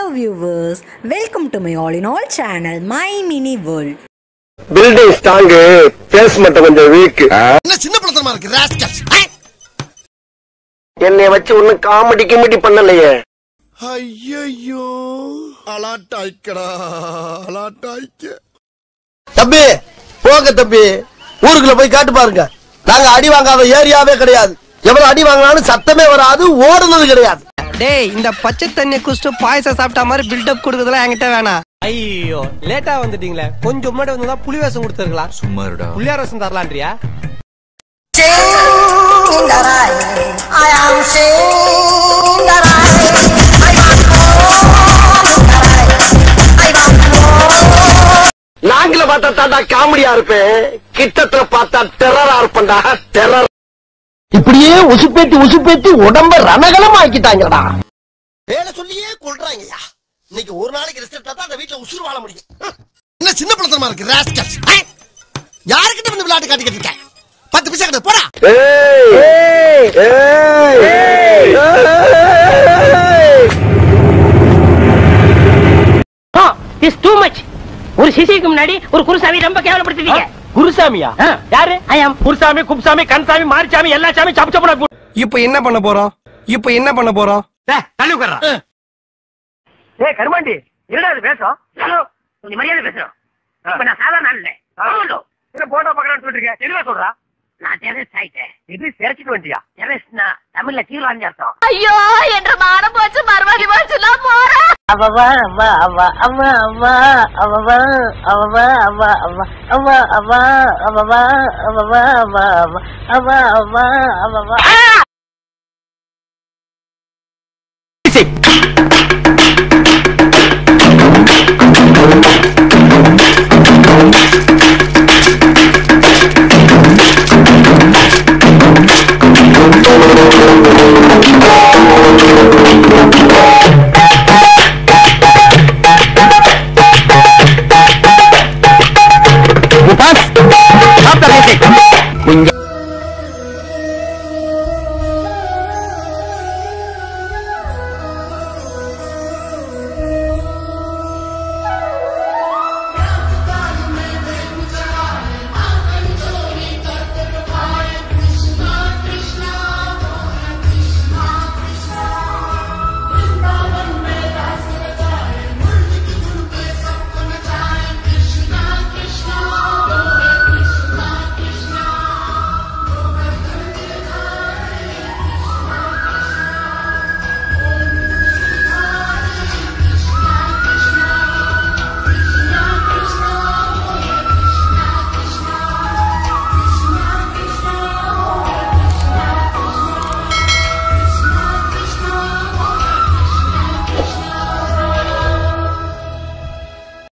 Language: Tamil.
viewers, welcome to my all in all channel, My Mini World. Building strong base மட்டும் கொஞ்சம் வீக் என்ன சின்ன பழத்தனமா இருக்கு ராஸ்கல்ஸ் என்னை வச்சு ஒன்னும் காமெடி கிமெடி பண்ணலையே ஐயோ அலாட்டாய்க்கடா அலாட்டாய்க்க தம்பி போங்க தம்பி ஊருக்குள்ள போய் காட்டு பாருங்க நாங்க அடி வாங்காத ஏரியாவே கிடையாது எவ்வளவு அடி வாங்கினாலும் சத்தமே வராது ஓடுனது கிடையாது டேய் இந்த பச்சை தண்ணி குடிச்சிட்டு பாயசம் சாப்பிட்ட மாதிரி பில்டப் கொடுக்கறதுலாம் என்கிட்ட வேணாம் ஐயோ லேட்டா வந்துட்டீங்களே கொஞ்சம் முன்னாடி வந்தா புளி வேஷம் கொடுத்துருக்கலாம் சும்மா புளியார் வேஷம் தரலான்றியா நாங்கள பார்த்தா தாண்டா காமெடியா இருப்பேன் கிட்டத்துல பார்த்தா டெரரா இருப்பேன்டா டெரர் இப்படியே உசுப்பேத்தி உசுப்பேத்தி உடம்ப ரணகலம் ஆக்கிட்டாங்கடா வேலை சொல்லியே கொள்றாங்கய்யா இன்னைக்கு ஒரு நாளைக்கு ரெஸ்ட் எடுத்தா தான் அந்த வீட்டுல உசுறு வாழ முடியும் என்ன சின்ன பழத்தனமா இருக்கு ராஸ்கல்ஸ் யாருக்கிட்ட வந்து விளையாட்டு காட்டிக்கிட்டு இருக்க பத்து பைசா கிட்ட போடா ஏய் ஏய் ஏய் இஸ் டூ மச் ஒரு சிசிக்கு முன்னாடி ஒரு குருசாமி ரொம்ப கேவலப்படுத்துவீங்க குருசாமியா யாரு ஐயாம் குருசாமி குப்சாமி கன்சாமி மாரிசாமி எல்லா சாமி சப்பு சப்பு இப்போ என்ன பண்ண போறோம் இப்போ என்ன பண்ண போறோம் தள்ளி உட்கார்றா ஏய் கருமாண்டி என்னடா இது பேசுறோம் ஹலோ கொஞ்சம் மரியாதை பேசுறோம் இப்ப நான் சாதாரண ஆள் இல்ல என்ன போட்டோ பார்க்கறான்னு சொல்றீங்க என்ன சொல்றா நான் டெரரிஸ்ட் ஆயிட்டேன் இது தெரிச்சிட்டு வண்டியா டெரரிஸ்ட்னா தமிழ்ல தீவிரவாதி அர்த்தம் ஐயோ என்ற மானம் போச்சு மறுபடி போச்சுலாம் போறேன் அவவா அவா அவா அவா அவா அவவா அவவா அவா அவா அவா அவா அவவா அவா அவா அவா அவா அவா அவா